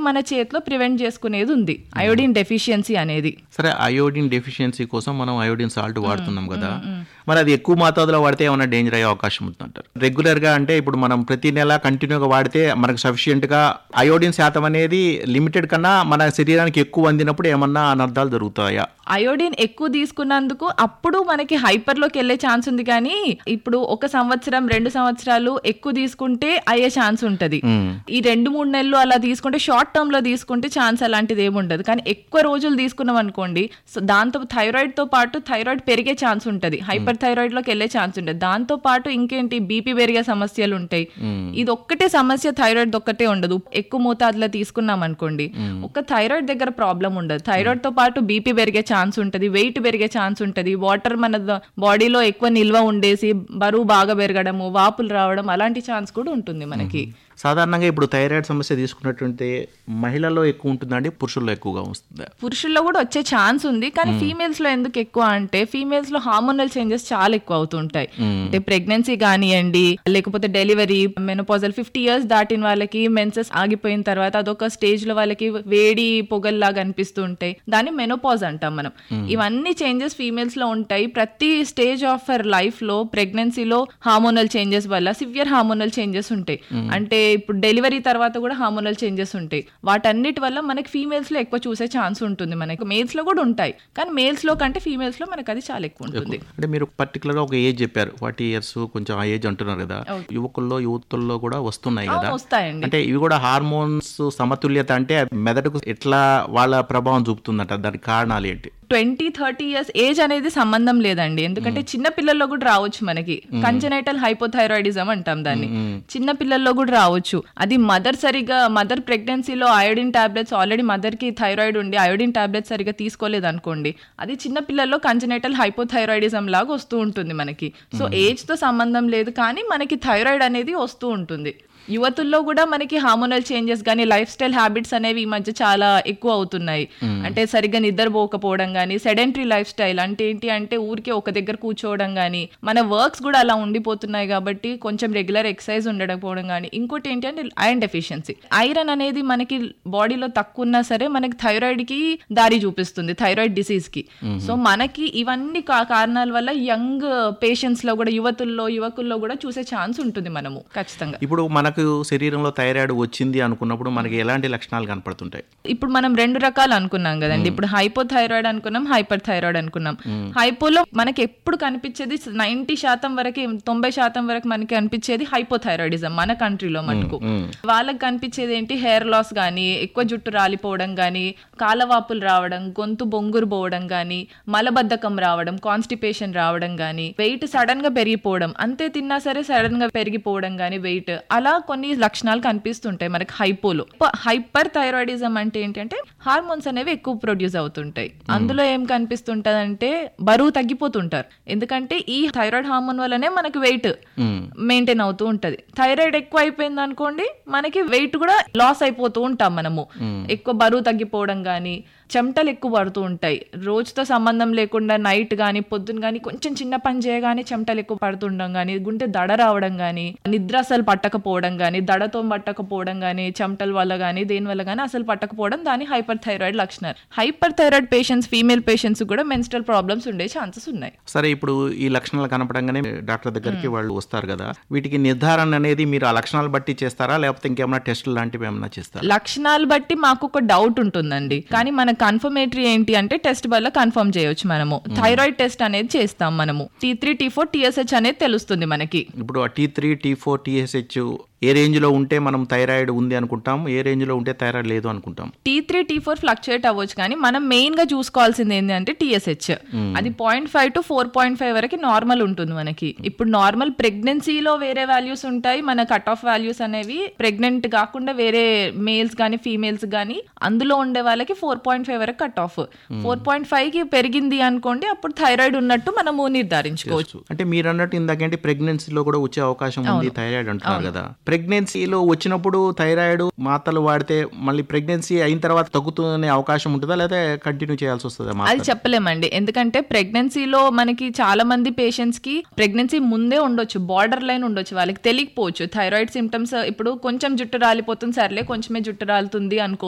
మన చేతిలో ప్రివెంట్ చేసుకునేది ఉంది అయోడిన్ డెఫిషియన్సీ అనేది సరే అయోడిన్ డెఫిషియన్సీ కోసం మనం అయోడిన్ సాల్ట్ వాడుతున్నాం కదా మరి అది ఎక్కువ మోతాదులో వాడితే ఏమైనా డేంజర్ అయ్యే అవకాశం ఉందంటారు రెగ్యులర్ గా అంటే ఇప్పుడు మనం ప్రతి నెల కంటిన్యూగా వాడితే మనకు సఫిషియెంట్ గా అయోడిన్ శాతం అనేది లిమిటెడ్ కన్నా మన శరీరానికి ఎక్కువ అందినప్పుడు ఏమన్నా అనర్థాలు జరుగుతాయా అయోడిన్ ఎక్కువ తీసుకున్నందుకు అప్పుడు మనకి హైపర్లోకి వెళ్ళే ఛాన్స్ ఉంది కానీ ఇప్పుడు ఒక సంవత్సరం రెండు సంవత్సరాలు ఎక్కువ తీసుకుంటే అయ్యే ఛాన్స్ ఉంటది మ్మ్. ఈ రెండు మూడు నెలలు అలా తీసుకుంటే షార్ట్ టర్మ్ లో తీసుకుంటే ఛాన్స్ అలాంటిది ఏమి ఉండదు కానీ ఎక్కువ రోజులు తీసుకున్నాం అనుకోండి సో దాంతో థైరాయిడ్ తో పాటు థైరాయిడ్ పెరిగే ఛాన్స్ ఉంటది హైపర్ థైరాయిడ్ లోకి వెళ్ళే ఛాన్స్ ఉంటుంది దాంతో పాటు ఇంకేంటి బీపీ పెరిగే సమస్యలు ఉంటాయి ఇది ఒక్కటే సమస్య థైరాయిడ్ ఒక్కటే ఉండదు ఎక్కువ మోతాదులో తీసుకున్నాం అనుకోండి ఒక థైరాయిడ్ దగ్గర ప్రాబ్లం ఉండదు థైరాయిడ్ తో పాటు బీపీ పెరిగే ఛాన్స్ ఉంటది వెయిట్ పెరిగే ఛాన్స్ ఉంటది వాటర్ మన బాడీలో ఎక్కువ నిల్వ ఉండేసి బరువు బాగా పెరగడము వాపులు రావడం అలాంటి ఛాన్స్ కూడా ఉంటుంది మనకి సాధారణంగా ఇప్పుడు థైరాయిడ్ సమస్య తీసుకున్నట్టుంటే మహిళల్లో ఎక్కువ ఉంటుందండి పురుషుల్లో ఎక్కువగా వస్తుందా పురుషుల్లో కూడా వచ్చే ఛాన్స్ ఉంది కానీ ఫీమేల్స్ లో ఎందుకు ఎక్కువ అంటే ఫీమేల్స్ లో హార్మోనల్ చేంజెస్ చాలా ఎక్కువ అవుతుంటాయి అంటే ప్రెగ్నెన్సీ కానివ్వండి లేకపోతే డెలివరీ మెనోపాజల్ ఫిఫ్టీ ఇయర్స్ దాటిన వాళ్ళకి మెన్సెస్ ఆగిపోయిన తర్వాత అదొక స్టేజ్ లో వాళ్ళకి వేడి పొగల్లాగా అనిపిస్తూ ఉంటాయి దాన్ని మెనోపాజ్ అంటాం మనం ఇవన్నీ చేంజెస్ ఫీమేల్స్ లో ఉంటాయి ప్రతి స్టేజ్ ఆఫ్ హర్ లైఫ్ లో ప్రెగ్నెన్సీలో హార్మోనల్ చేంజెస్ వల్ల సివియర్ హార్మోనల్ చేంజెస్ ఉంటాయి అంటే ఇప్పుడు డెలివరీ తర్వాత కూడా హార్మోనల్ చేంజెస్ ఉంటాయి వాటన్నిటి వల్ల మనకి ఫీమేల్స్ లో ఎక్కువ చూసే ఛాన్స్ ఉంటుంది మనకి మేల్స్ లో కూడా ఉంటాయి కానీ మేల్స్ లో కంటే ఫీమేల్స్ లో మనకి అది చాలా ఎక్కువ ఉంటుంది అంటే మీరు పర్టికులర్ గా ఒక ఏజ్ చెప్పారు ఫార్టీ ఇయర్స్ కొంచెం ఆ ఏజ్ అంటున్నారు కదా యువకుల్లో యువతుల్లో కూడా వస్తున్నాయి కదా అవును, వస్తాయండి అంటే ఇవి కూడా హార్మోన్స్ సమతుల్యత అంటే మెదడుకు ఎట్లా వాళ్ళ ప్రభావం చూపుతుందంట దానికి కారణాలు ఏంటి ట్వంటీ థర్టీ ఇయర్స్ ఏజ్ అనేది సంబంధం లేదండి ఎందుకంటే చిన్న పిల్లల్లో కూడా రావచ్చు మనకి కంజనైటల్ హైపోథైరాయిడిజం అంటాం దాన్ని చిన్న పిల్లల్లో కూడా రావచ్చు అది మదర్ సరిగా మదర్ ప్రెగ్నెన్సీలో అయోడిన్ టాబ్లెట్స్ ఆల్రెడీ మదర్ కి థైరాయిడ్ ఉండి అయోడిన్ టాబ్లెట్స్ సరిగా తీసుకోలేదు అనుకోండి అది చిన్న పిల్లల్లో కంజనైటల్ హైపోథైరాయిడిజం లాగా వస్తూ ఉంటుంది మనకి సో ఏజ్ తో సంబంధం లేదు కానీ మనకి థైరాయిడ్ అనేది వస్తూ ఉంటుంది యువతుల్లో కూడా మనకి హార్మోనల్ చేంజెస్ కానీ లైఫ్ స్టైల్ హ్యాబిట్స్ అనేవి ఈ మధ్య చాలా ఎక్కువ అవుతున్నాయి అంటే సరిగ్గా నిద్రపోకపోవడం కానీ సెడెంటరీ లైఫ్ స్టైల్ అంటే ఏంటి అంటే ఊరికే ఒక దగ్గర కూర్చోవడం కానీ మన వర్క్స్ కూడా అలా ఉండిపోతున్నాయి కాబట్టి కొంచెం రెగ్యులర్ ఎక్సర్సైజ్ ఉండకపోవడం కానీ ఇంకోటి ఏంటి అంటే ఐరన్ డెఫిషియన్సీ ఐరన్ అనేది మనకి బాడీలో తక్కువ ఉన్నా సరే మనకి థైరాయిడ్ కి దారి చూపిస్తుంది థైరాయిడ్ డిసీజ్ కి సో మనకి ఇవన్నీ కా- కారణాల వల్ల యంగ్ పేషెంట్స్ లో కూడా యువతుల్లో యువకుల్లో కూడా చూసే ఛాన్స్ ఉంటుంది మనము ఖచ్చితంగా ఇప్పుడు మనకు శరీరంలో థైరాయిడ్ వచ్చింది అనుకున్నప్పుడు మనకి ఎలాంటి లక్షణాలు కనపడుతుంటాయి ఇప్పుడు మనం రెండు రకాలు అనుకున్నాం కదండి ఇప్పుడు హైపో థైరాయిడ్ అనుకున్నాం హైపర్ థైరాయిడ్ అనుకున్నాం హైపోలో మనకి ఎప్పుడు కనిపించేది నైన్టీ శాతం వరకు తొంభై శాతం వరకు మనకి కనిపించేది హైపోథైరాయిడిజం మన కంట్రీలో మటుకు వాళ్ళకి కనిపించేది ఏంటి హెయిర్ లాస్ కానీ ఎక్కువ జుట్టు రాలిపోవడం కానీ కాలవాపులు రావడం గొంతు బొంగురు పోవడం కానీ మలబద్ధకం రావడం కాన్స్టిపేషన్ రావడం కానీ వెయిట్ సడన్ గా పెరిగిపోవడం అంతే తిన్నా సరే సడన్ గా పెరిగిపోవడం కానీ వెయిట్ అలా కొన్ని లక్షణాలు కనిపిస్తుంటాయి మనకి హైపోలో హైపర్ థైరాయిడిజం అంటే ఏంటంటే హార్మోన్స్ అనేవి ఎక్కువ ప్రొడ్యూస్ అవుతుంటాయి అందులో ఏం కనిపిస్తుంటది అంటే బరువు తగ్గిపోతుంటారు ఎందుకంటే ఈ థైరాయిడ్ హార్మోన్ వల్లనే మనకి వెయిట్ మెయింటైన్ అవుతూ ఉంటది థైరాయిడ్ ఎక్కువ అయిపోయింది అనుకోండి మనకి వెయిట్ కూడా లాస్ అయిపోతూ ఉంటాం మనము ఎక్కువ బరువు తగ్గిపోవడం కానీ చెమటలు ఎక్కువ పడుతూ ఉంటాయి రోజుతో సంబంధం లేకుండా నైట్ కానీ పొద్దున కానీ కొంచెం చిన్న పని చేయగానే చెమటలు ఎక్కువ పడుతుండడం కానీ గుండె దడ రావడం కానీ నిద్ర అసలు పట్టకపోవడం కానీ దడతో పట్టకపోవడం కానీ చెమటల వల్ల కానీ దేని వల్ల కానీ అసలు పట్టకపోవడం దాని హైపర్ థైరాయిడ్ లక్షణాలు hyperthyroid patients female patients కూడా మెన్స్ట్రల్ ప్రాబ్లమ్స్ ఉండే ఛాన్సెస్ ఉన్నాయి సరే ఇప్పుడు ఈ లక్షణాలు కనపడంగానే డాక్టర్ దగ్గరికి వాళ్ళు వస్తారు కదా వీటికి నిర్ధారణ అనేది మీరు ఆ లక్షణాలు బట్టి చేస్తారా లేకపోతే ఇంకేమైనా టెస్టులు లాంటివి ఏమైనా చేస్తారా లక్షణాలు బట్టి మాకు ఒక డౌట్ ఉంటుందండి కానీ మన కన్ఫర్మేటరీ ఏంటి అంటే టెస్ట్ వల్ల కన్ఫర్మ్ చేయొచ్చు మనము థైరాయిడ్ టెస్ట్ అనేది చేస్తాం మనము T three T four TSH అనేది తెలుస్తుంది మనకి ఇప్పుడు T three T four TSH ఏ రేంజ్లో ఉంటే మనం థైరాయిడ్ ఉంది అనుకుంటాం ఏ రేంజ్లో ఉంటే థైరాయిడ్ లేదు అనుకుంటాం T three T four fluctuate అవ్వచ్చు కానీ మనం మెయిన్ గా చూసుకోవాల్సింది ఏంటి అంటే టీఎస్హెచ్ అది point five to four point five వరకు నార్మల్ ఉంటుంది మనకి ఇప్పుడు నార్మల్ ప్రెగ్నెన్సీలో వేరే వాల్యూస్ ఉంటాయి మన కట్ ఆఫ్ వాల్యూస్ అనేవి ప్రెగ్నెంట్ కాకుండా వేరే మేల్స్ కానీ ఫీమేల్స్ కానీ అందులో ఉండే వాళ్ళకి ఫోర్ పాయింట్ ఫైవ్ వరకు cut off four point five కి పెరిగింది అనుకోండి అప్పుడు థైరాయిడ్ ఉన్నట్టు మనము నిర్ధారించుకోవచ్చు అంటే మీరు అన్నట్టు ఇందాకంటే ప్రెగ్నెన్సీలో కూడా వచ్చే అవకాశం ఉంది థైరాయిడ్ అంటున్నారు కదా ప్రెగ్నెన్సీలో వచ్చినప్పుడు థైరాయిడ్ మాత్రలు వాడితే మళ్ళీ ప్రెగ్నెన్సీ అయిన తర్వాత తగ్గుతునే అవకాశం ఉంటుందా లేదా కంటిన్యూ చేయాల్సి వస్తుందా అది మాత్రం చెప్పలేమండి ఎందుకంటే ప్రెగ్నెన్సీలో మనకి చాలా మంది పేషెంట్స్ కి ప్రెగ్నెన్సీ ముందే ఉండొచ్చు బార్డర్ లైన్ ఉండొచ్చు వాళ్ళకి తెలియకపోవచ్చు థైరాయిడ్ సిమ్టమ్స్ ఇప్పుడు కొంచెం జుట్టు రాలిపోతుంది సర్లే కొంచెమే జుట్టు రాలుతుంది అనుకో